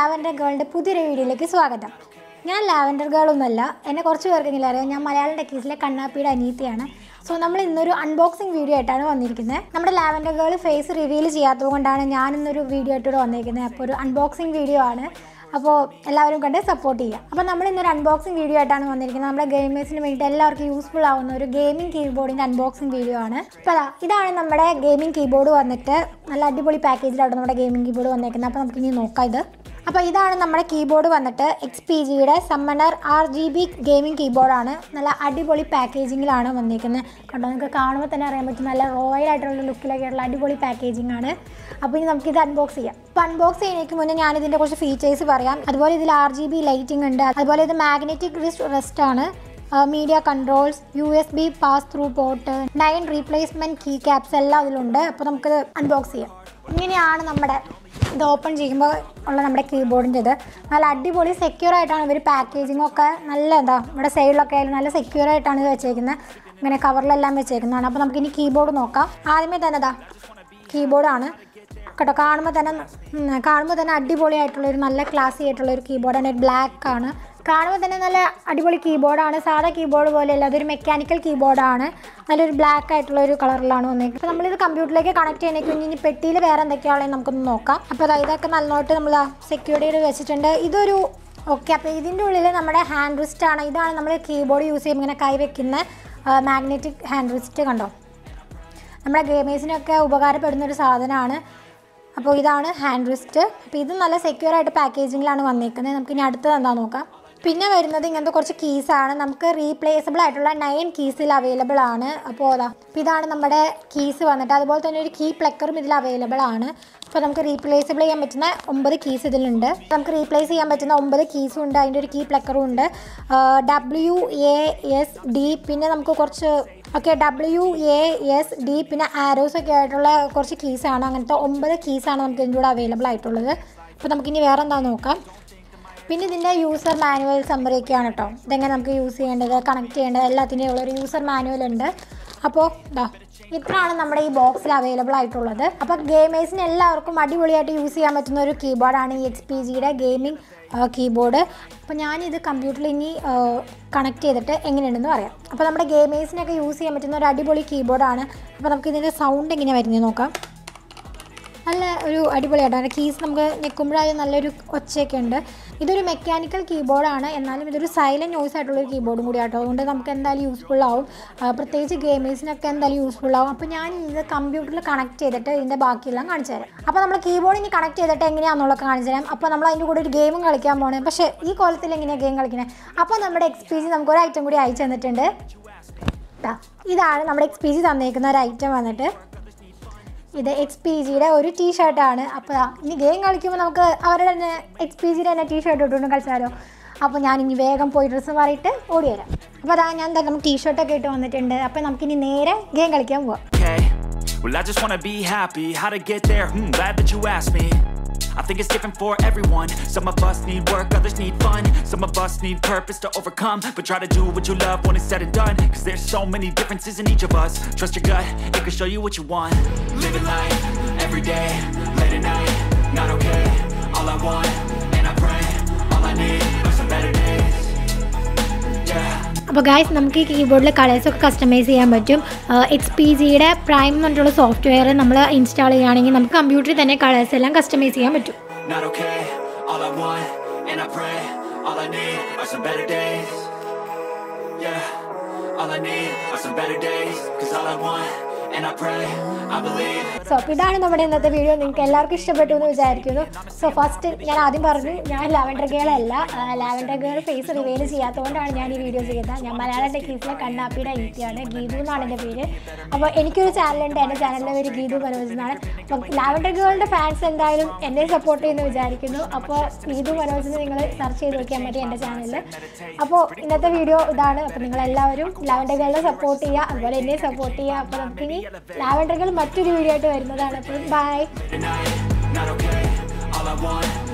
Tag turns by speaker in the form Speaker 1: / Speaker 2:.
Speaker 1: Lavender ഗേളിൻ്റെ പുതിയൊരു വീഡിയോയിലേക്ക് സ്വാഗതം ഞാൻ ലാവൻഡർ ഗേൾ ഒന്നുമല്ല എന്നെ കുറച്ച് പേർക്കെങ്കിലും അറിയാം ഞാൻ മലയാളം ടെക്കീസിലെ കണ്ണാപ്പിയുടെ അനീതിയാണ് സോ നമ്മൾ ഇന്നൊരു അൺബോക്സിങ് വീഡിയോ ആയിട്ടാണ് വന്നിരിക്കുന്നത് നമ്മുടെ ലാവൻഡർ ഗേൾ ഫേസ് റിവീൽ ചെയ്യാത്തത് കൊണ്ടാണ് ഞാൻ ഇന്നൊരു വീഡിയോ ആയിട്ടൂടെ വന്നിരിക്കുന്നത് അപ്പോൾ ഒരു അൺബോക്സിങ് വീഡിയോ ആണ് അപ്പോൾ എല്ലാവരും കണ്ട് സപ്പോർട്ട് ചെയ്യുക അപ്പോൾ നമ്മൾ ഇന്നൊരു അൺബോക്സിങ് വീഡിയോ ആയിട്ടാണ് വന്നിരിക്കുന്നത് നമ്മുടെ ഗെയിമേഴ്സിന് വേണ്ടിയിട്ട് എല്ലാവർക്കും യൂസ്ഫുൾ ആവുന്ന ഒരു ഗെയിമിംഗ് കീബോർഡിൻ്റെ അൺബോക്സിങ് വീഡിയോ ആണ് അപ്പോൾ അതാ ഇതാണ് നമ്മുടെ ഗെയിമിംഗ് കീബോർഡ് വന്നിട്ട് നല്ല അടിപൊളി പാക്കേജിലാണ് നമ്മുടെ ഗെയിമിംഗ് കീബോർഡ് വന്നിരിക്കുന്നത് അപ്പോൾ നമുക്കിനി നോക്കാം ഇത് അപ്പോൾ ഇതാണ് നമ്മുടെ കീബോർഡ് വന്നിട്ട് എക്സ് പി ജിയുടെ summoner R G B gaming കീബോർഡാണ് നല്ല അടിപൊളി പാക്കേജിങ്ങിലാണ് വന്നിരിക്കുന്നത് കണ്ടോ നിങ്ങൾക്ക് കാണുമ്പോൾ തന്നെ അറിയാൻ പറ്റും നല്ല റോയൽ ആയിട്ടുള്ള ലുക്കിലൊക്കെയുള്ള അടിപൊളി പാക്കേജിംഗ് ആണ് അപ്പോൾ ഇനി നമുക്കിത് അൺബോക്സ് ചെയ്യാം അപ്പോൾ അൺബോക്സ് ചെയ്യുന്നതിന് മുന്നേ ഞാൻ ഇതിൻ്റെ കുറച്ച് ഫീച്ചേഴ്സ് പറയാം അതുപോലെ ഇതിൽ ആർ ജി ബി ലൈറ്റിംഗ് ഉണ്ട് അതുപോലെ ഇത് മാഗ്നറ്റിക് റിസ്റ്റ് റെസ്റ്റ് ആണ് media controls U S B pass through port nine replacement key caps എല്ലാം അതിലുണ്ട് അപ്പോൾ നമുക്കിത് അൺബോക്സ് ചെയ്യാം ഇങ്ങനെയാണ് നമ്മുടെ ഇത് ഓപ്പൺ ചെയ്യുമ്പോൾ ഉള്ള നമ്മുടെ കീബോർഡിൻ്റെ ഇത് നല്ല അടിപൊളി സെക്യൂർ ആയിട്ടാണ് ഇവർ പാക്കേജിംഗ് ഒക്കെ നല്ല എന്താ ഇവിടെ സൈഡിലൊക്കെ ആയാലും നല്ല സെക്യൂർ ആയിട്ടാണ് ഇത് വെച്ചേക്കുന്നത് ഇങ്ങനെ കവറിലെല്ലാം വെച്ചേക്കുന്നതാണ് അപ്പോൾ നമുക്കിനി കീബോർഡ് നോക്കാം ആദ്യമേ തന്നെ ഇതാ കീബോർഡാണ് കേട്ടോ കാണുമ്പോൾ തന്നെ ഉം, കാണുമ്പോൾ തന്നെ അടിപൊളിയായിട്ടുള്ള ഒരു നല്ല ക്ലാസി ആയിട്ടുള്ള ഒരു കീബോർഡാണ് ഒരു ബ്ലാക്ക് ആണ് കാണുമ്പോൾ തന്നെ നല്ല അടിപൊളി കീബോർഡാണ് സാധാ കീബോർഡ് പോലെയല്ല അതൊരു മെക്കാനിക്കൽ കീബോർഡാണ് നല്ലൊരു ബ്ലാക്ക് ആയിട്ടുള്ള ഒരു കളറിലാണ് വന്നിരിക്കുന്നത് അപ്പോൾ നമ്മളിത് കമ്പ്യൂട്ടറിലേക്ക് കണക്ട് ചെയ്യണമെങ്കിൽ ഇനി പെട്ടിയിൽ വേറെ എന്തൊക്കെയാണെന്ന് നമുക്കൊന്ന് നോക്കാം അപ്പോൾ അതാ ഇതൊക്കെ നല്ലോട്ട് നമ്മൾ സെക്യൂരിറ്റി ചെയ്ത് വെച്ചിട്ടുണ്ട് ഇതൊരു ഓക്കെ അപ്പോൾ ഇതിൻ്റെ ഉള്ളിൽ നമ്മുടെ ഹാൻഡ് റിസ്റ്റ് ആണ് ഇതാണ് നമ്മൾ കീബോർഡ് യൂസ് ചെയ്യുമ്പോൾ ഇങ്ങനെ കൈ വെക്കുന്ന മാഗ്നറ്റിക് ഹാൻഡ് റിസ്റ്റ് കണ്ടോ നമ്മുടെ ഗെയിമേഴ്സിനൊക്കെ ഉപകാരപ്പെടുന്ന ഒരു സാധനമാണ് അപ്പോൾ ഇതാണ് ഹാൻഡ് റിസ്റ്റ് അപ്പോൾ ഇത് നല്ല സെക്യൂർ ആയിട്ട് പാക്കേജിങ്ങിലാണ് വന്നിരിക്കുന്നത് നമുക്ക് ഇനി അടുത്തത് എന്താ നോക്കാം പിന്നെ വരുന്നത് ഇങ്ങനത്തെ കുറച്ച് കീസാണ് നമുക്ക് റീപ്ലേസബിൾ ആയിട്ടുള്ള നയൻ കീസിൽ അവൈലബിൾ ആണ് അപ്പോൾ അതാ അപ്പോൾ ഇതാണ് നമ്മുടെ കീസ് വന്നിട്ട് അതുപോലെ തന്നെ ഒരു കീ പ്ലക്കറും ഇതിൽ അവൈലബിൾ ആണ് അപ്പോൾ നമുക്ക് റീപ്ലേസബിൾ ചെയ്യാൻ പറ്റുന്ന ഒമ്പത് കീസ് ഇതിലുണ്ട് നമുക്ക് റീപ്ലേസ് ചെയ്യാൻ പറ്റുന്ന ഒമ്പത് കീസും ഉണ്ട് അതിൻ്റെ ഒരു കീ പ്ലക്കറും ഉണ്ട് ഡബ്ല്യു എ എസ് ഡി പിന്നെ നമുക്ക് കുറച്ച് okay W A S D പിന്നെ ആരോസ് ഒക്കെ ആയിട്ടുള്ള കുറച്ച് കീസാണ് അങ്ങനത്തെ ഒമ്പത് കീസാണ് നമുക്ക് ഇതിൻ്റെ കൂടെ അവൈലബിൾ ആയിട്ടുള്ളത് അപ്പോൾ നമുക്കിനി വേറെ എന്താ നോക്കാം പിന്നെ ഇതിൻ്റെ യൂസർ മാനുവൽ സമ്മറി ഒക്കെയാണ് കേട്ടോ ഇതെങ്ങനെ നമുക്ക് യൂസ് ചെയ്യേണ്ടത് കണക്ട് ചെയ്യേണ്ടത് എല്ലാത്തിൻ്റെയും ഉള്ള ഒരു യൂസർ മാനുവൽ ഉണ്ട് അപ്പോൾ ഇതാ ഇത്രയാണ് നമ്മുടെ ഈ ബോക്സിൽ അവൈലബിൾ ആയിട്ടുള്ളത് അപ്പോൾ ഗെയിമേഴ്സിന് എല്ലാവർക്കും അടിപൊളിയായിട്ട് യൂസ് ചെയ്യാൻ പറ്റുന്ന ഒരു കീബോർഡാണ് ഈ എക്സ് പി ജിയുടെ ഗെയിമിംഗ് കീബോർഡ് അപ്പോൾ ഞാനിത് കമ്പ്യൂട്ടറിൽ ഇനി കണക്ട് ചെയ്തിട്ട് എങ്ങനെയുണ്ടെന്ന് പറയാം അപ്പോൾ നമ്മുടെ ഗെയിമേഴ്സിനൊക്കെ യൂസ് ചെയ്യാൻ പറ്റുന്ന ഒരു അടിപൊളി കീബോർഡാണ് അപ്പോൾ നമുക്ക് ഇതിൻ്റെ സൗണ്ട് എങ്ങനെ വരുന്നത് നോക്കാം നല്ല ഒരു അടിപൊളിയായിട്ടാണ് കീസ് നമുക്ക് ഞെക്കുമ്പോഴായാലും നല്ലൊരു ഒച്ചയൊക്കെ ഉണ്ട് ഇതൊരു മെക്കാനിക്കൽ കീബോർഡാണ് എന്നാലും ഇതൊരു സൈലൻറ്റ് നോയ്സ് ആയിട്ടുള്ള ഒരു കീബോർഡും കൂടി ആട്ടോ അതുകൊണ്ട് നമുക്ക് എന്തായാലും യൂസ്ഫുൾ ആവും ആ, പ്രത്യേകിച്ച് ഗെയിമേഴ്സിനൊക്കെ എന്തായാലും യൂസ്ഫുൾ ആവും അപ്പോൾ ഞാൻ ഇത് കമ്പ്യൂട്ടറിൽ കണക്ട് ചെയ്തിട്ട് ഇതിൻ്റെ ബാക്കിയെല്ലാം കാണിച്ചു തരാം അപ്പോൾ നമ്മൾ കീബോർഡ് ഇനി കണക്ട് ചെയ്തിട്ട് എങ്ങനെയാണെന്നുള്ളത് കാണിച്ചു തരാം അപ്പോൾ നമ്മൾ അതിൻ്റെ കൂടെ ഒരു ഗെയിമും കളിക്കാൻ പോകണം പക്ഷേ ഈ കോലത്തിൽ എങ്ങനെയാണ് ഗെയിം കളിക്കുന്നത് അപ്പോൾ നമ്മുടെ എക്സ് പി ജി നമുക്ക് ഒരു ഐറ്റം കൂടി അയച്ചു തന്നിട്ടുണ്ട് ദാ, ഇതാണ് നമ്മുടെ എക്സ് പി ജി തന്നേക്കുന്ന ഒരു ഐറ്റം വന്നിട്ട് ഇത് എക്സ് പി ജിയുടെ ഒരു ടീ ഷർട്ടാണ് അപ്പോൾ ദാ, ഇനി ഗെയിം കളിക്കുമ്പോൾ നമുക്ക് അവരുടെ തന്നെ എക്സ് പി ജിയുടെ തന്നെ ടീ ഷർട്ട് ഇട്ടുകൊണ്ട് കളിച്ചാലോ അപ്പോൾ ഞാൻ ഇനി വേഗം പോയി ഡ്രസ്സ് മാറിയിട്ട് ഓടി വരാം അപ്പോൾ അതാ ഞാൻ എന്താ നമുക്ക് ടീ ഷർട്ടൊക്കെ ഇട്ട് വന്നിട്ടുണ്ട് അപ്പോൾ നമുക്കിനി നേരെ ഗെയിം കളിക്കാൻ പോവാം
Speaker 2: okay? Well, I just wanna be happy. How to get there? Hmm, glad that you asked me. I think it's different for everyone. Some of us need work, others need fun. Some of us need purpose to overcome. But try to do what you love when it's said and done. Cause there's so many differences in each of us. Trust your gut, it can show you what you want. Living life, every day, late at night, not okay. All I want, and I pray, all I need are some better days. Yeah.
Speaker 1: അപ്പോൾ guys നമുക്ക് ഈ കീബോർഡിൽ കളേഴ്സൊക്കെ customise ചെയ്യാൻ പറ്റും X P ജിയുടെ prime എന്ന് പറഞ്ഞിട്ടുള്ള software നമ്മൾ install ചെയ്യുകയാണെങ്കിൽ നമുക്ക് കമ്പ്യൂട്ടറിൽ തന്നെ കളേഴ്സ് എല്ലാം കസ്റ്റമൈസ് ചെയ്യാൻ പറ്റും
Speaker 2: not okay. All I want, and I pray, all I need are some better days. Yeah, all I need are some better days. Cause all I want, and I pray, I believe.
Speaker 1: So അപ്പോൾ ഇതാണ് നമ്മുടെ ഇന്നത്തെ video നിങ്ങൾക്ക് എല്ലാവർക്കും ഇഷ്ടപ്പെട്ടു എന്ന് വിചാരിക്കുന്നു so first ഞാൻ ആദ്യം പറഞ്ഞു ഞാൻ ലാവൻഡർ ഗേൾ അല്ല ലാവൻഡർ ഗേൾ ഫേസ് റിവീൽ ചെയ്യാത്തതുകൊണ്ടാണ് ഞാൻ ഈ വീഡിയോ ചെയ്തത് ഞാൻ മലയാളം ടെക്കീസിലെ കണ്ണാപ്പിയുടെ അനിത്യാണ് ഗീതു എന്നാണ് എൻ്റെ പേര് അപ്പോൾ എനിക്കൊരു ചാനലുണ്ട് എൻ്റെ ചാനലിൻ്റെ പേര് ഗീതു മനോജ് എന്നാണ് അപ്പോൾ ലാവൻഡർ ഗേളിൻ്റെ ഫാൻസ് എന്തായാലും എന്നെ സപ്പോർട്ട് ചെയ്യുന്നു വിചാരിക്കുന്നു അപ്പോൾ ഗീതു മനോജിന് നിങ്ങൾ സെർച്ച് ചെയ്ത് നോക്കിയാൽ മതി എൻ്റെ ചാനലിൽ അപ്പോൾ ഇന്നത്തെ വീഡിയോ ഇതാണ് അപ്പോൾ നിങ്ങളെല്ലാവരും ലാവൻഡർ ഗേളിനെ സപ്പോർട്ട് ചെയ്യുക അതുപോലെ എന്നെ സപ്പോർട്ട് ചെയ്യുക അപ്പോൾ നമുക്കിനി ലാവൻഡർ ഗേൾ മറ്റൊരു വീഡിയോ ആയിട്ട് വരുന്നതാണ് അപ്പോൾ bye
Speaker 2: Tonight, not okay. All I want,